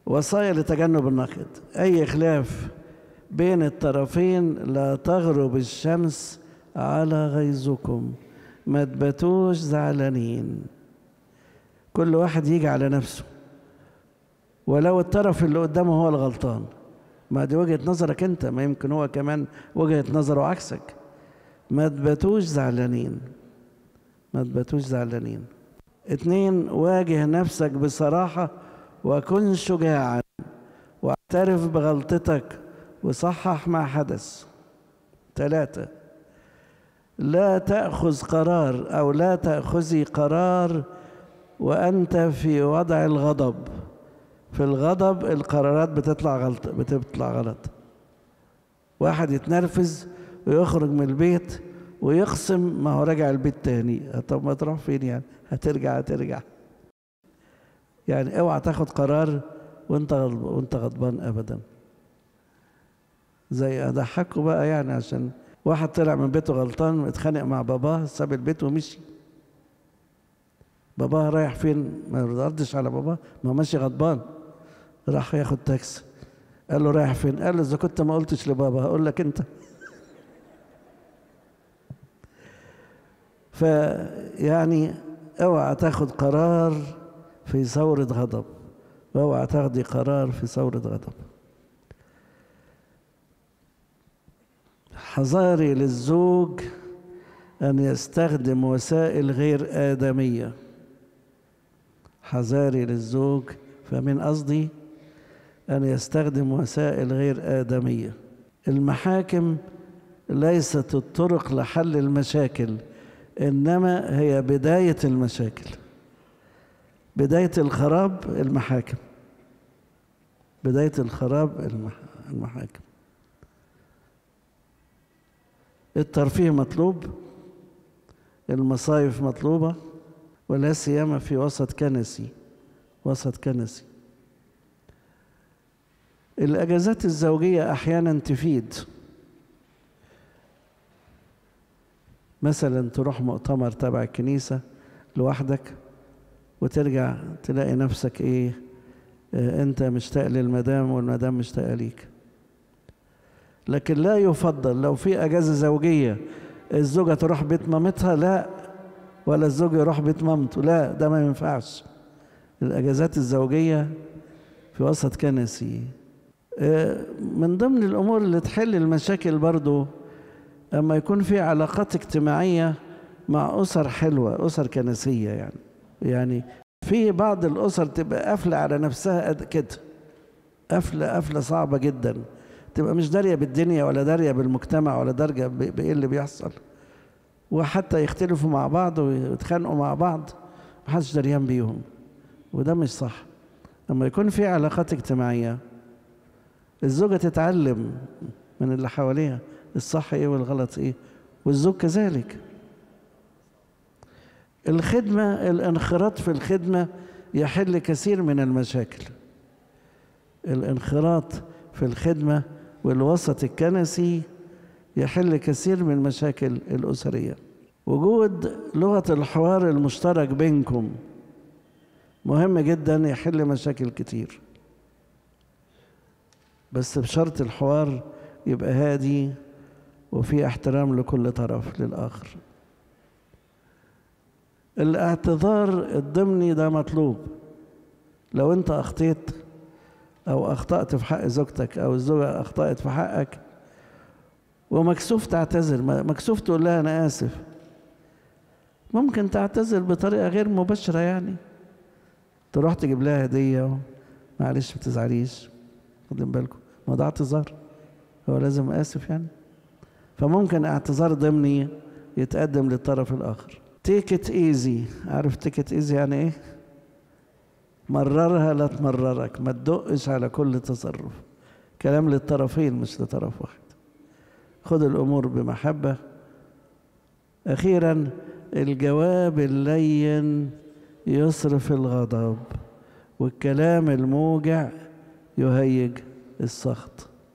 وصايا لتجنب النقد أي خلاف بين الطرفين لا تغرب الشمس على غيظكم ما تباتوش زعلانين كل واحد يجي على نفسه ولو الطرف اللي قدامه هو الغلطان ما دي وجهة نظرك انت ما يمكن هو كمان وجهة نظره عكسك ما تباتوش زعلانين ما تباتوش زعلانين اتنين واجه نفسك بصراحة وكن شجاعا واعترف بغلطتك وصحح ما حدث ثلاثة لا تأخذ قرار أو لا تأخذي قرار وأنت في وضع الغضب في الغضب القرارات بتطلع غلط بتطلع غلط واحد يتنرفز ويخرج من البيت ويقسم ما هو راجع البيت تاني طب ما تروح فين يعني هترجع هترجع يعني اوعى تاخد قرار وانت غضب وانت غضبان ابدا زي اضحكوا بقى يعني عشان واحد طلع من بيته غلطان اتخانق مع باباه ساب البيت ومشي باباه رايح فين ما ردش على باباه ما هو ماشي غضبان راح ياخد تاكسي قال له رايح فين قال له اذا كنت ما قلتش لبابا هقول لك انت فيعني اوعى تاخد قرار في ثورة غضب واوعى تاخدي قرار في ثورة غضب حذاري للزوج أن يستخدم وسائل غير آدمية حذاري للزوج فمن قصدي أن يستخدم وسائل غير آدمية المحاكم ليست الطرق لحل المشاكل إنما هي بداية المشاكل بداية الخراب المحاكم بداية الخراب المحاكم الترفيه مطلوب المصايف مطلوبة ولا سيما في وسط كنسي وسط كنسي الأجازات الزوجية أحيانا تفيد مثلا تروح مؤتمر تبع الكنيسة لوحدك وترجع تلاقي نفسك ايه اه انت مشتاق للمدام والمدام مشتاقه ليك لكن لا يفضل لو في اجازه زوجيه الزوجه تروح بيت مامتها لا ولا الزوج يروح بيت مامته لا ده ما ينفعش الاجازات الزوجيه في وسط كنسي اه من ضمن الامور اللي تحل المشاكل برضو اما يكون في علاقات اجتماعيه مع اسر حلوه اسر كنسيه يعني يعني في بعض الاسر تبقى قافله على نفسها قد كده قافله قافله صعبه جدا تبقى مش داريه بالدنيا ولا داريه بالمجتمع ولا داريه بايه اللي بيحصل وحتى يختلفوا مع بعض ويتخانقوا مع بعض محدش دريان بيهم وده مش صح لما يكون في علاقات اجتماعيه الزوجه تتعلم من اللي حواليها الصح ايه والغلط ايه والزوج كذلك الخدمة الانخراط في الخدمة يحل كثير من المشاكل الانخراط في الخدمة والوسط الكنسي يحل كثير من المشاكل الأسرية وجود لغة الحوار المشترك بينكم مهم جدا يحل مشاكل كتير بس بشرط الحوار يبقى هادي وفي احترام لكل طرف للآخر الاعتذار الضمني ده مطلوب لو انت اخطيت او اخطأت في حق زوجتك او الزوجة اخطأت في حقك ومكسوف تعتذر مكسوف تقول لها انا اسف ممكن تعتذر بطريقة غير مباشرة يعني تروح تجيب لها هدية معلش ما تزعليش خدين بالكم ما ده اعتذار هو لازم اسف يعني فممكن اعتذار ضمني يتقدم للطرف الاخر تيك ات ايزي عارف تيك ات ايزي يعني ايه مررها لا تمررك ما تدقش على كل تصرف كلام للطرفين مش لطرف واحد خد الامور بمحبه اخيرا الجواب اللين يصرف الغضب والكلام الموجع يهيج السخط